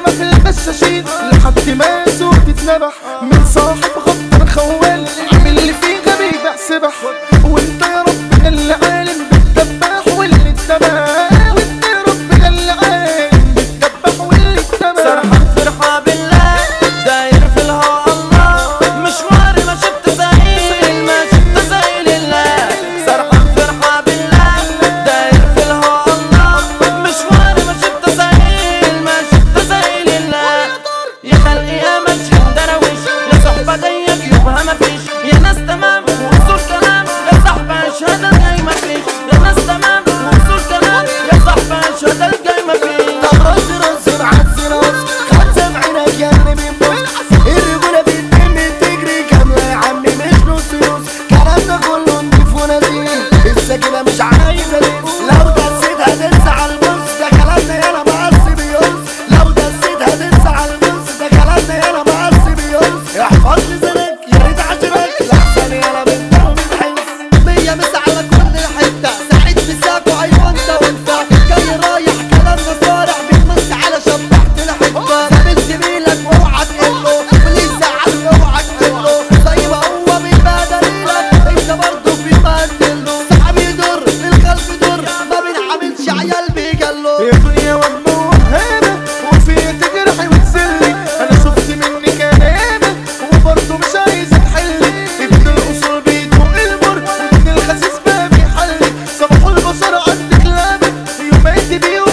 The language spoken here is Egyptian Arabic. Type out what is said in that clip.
ياما في الغشاشين لحد ما سوق تتنبح من صاحب غدر خوال عامل اللي فيه غبي بيع سبح وانت يا رب اللي عالم بالدباح واللي اتبع وانت يا رب اللي عالم بالدباح واللي اتبع سرحان فرحة بالله داير في الهوا الله مشواري ما شفت زي ما شفت زي لله سرحان فرحة بالله داير في الهوا الله مشواري ما شفت زي ما شفت زي لله يا خلقي يا مجهد درويش يا صحبة ضيق يبقى ما فيش يا ناس تمام وصول كلام يا صاحبة اشهد الجاي ما فيش يا ناس تمام وصول كلام يا صاحبة اشهد الجاي ما فيش طب رز رز بعز رز خد سمعنا جنب من بص الرجولة في الدم بتجري كاملة يا عمي مش نص نص كلامنا كله نضيف ونزيه السكينة مش عايزة لبس لو دسيتها تنسى على البص ده كلامنا يالا مقص بيقص لو دسيتها تنسى على البص ده كلامنا يالا مقص بيقص احفظ لسانك يا ريت عشرك لحسن يالا بنتهم بتحس مية مس على كل حتة سعيد مساكو أيوة أنت وأنت جاي رايح كلامنا صارع بتمس على شبحت الحتة سابل زميلك واوعى تقله واللي يزعل اوعى تقله زي ما هو بيبادلك أنت برضه بيبادله صاحب يضر الخلف يضر ما بنعملش عيال بيجلو يا دنيا وهم وهابة وفيا تجرحي وتسلي انا شفت منك ياما وبرضه مش عايزة تحلي ابن الاصول بيدوق المر وابن الخسيس ما بيحلي صباح البصر عندك لابد يوم ما بيه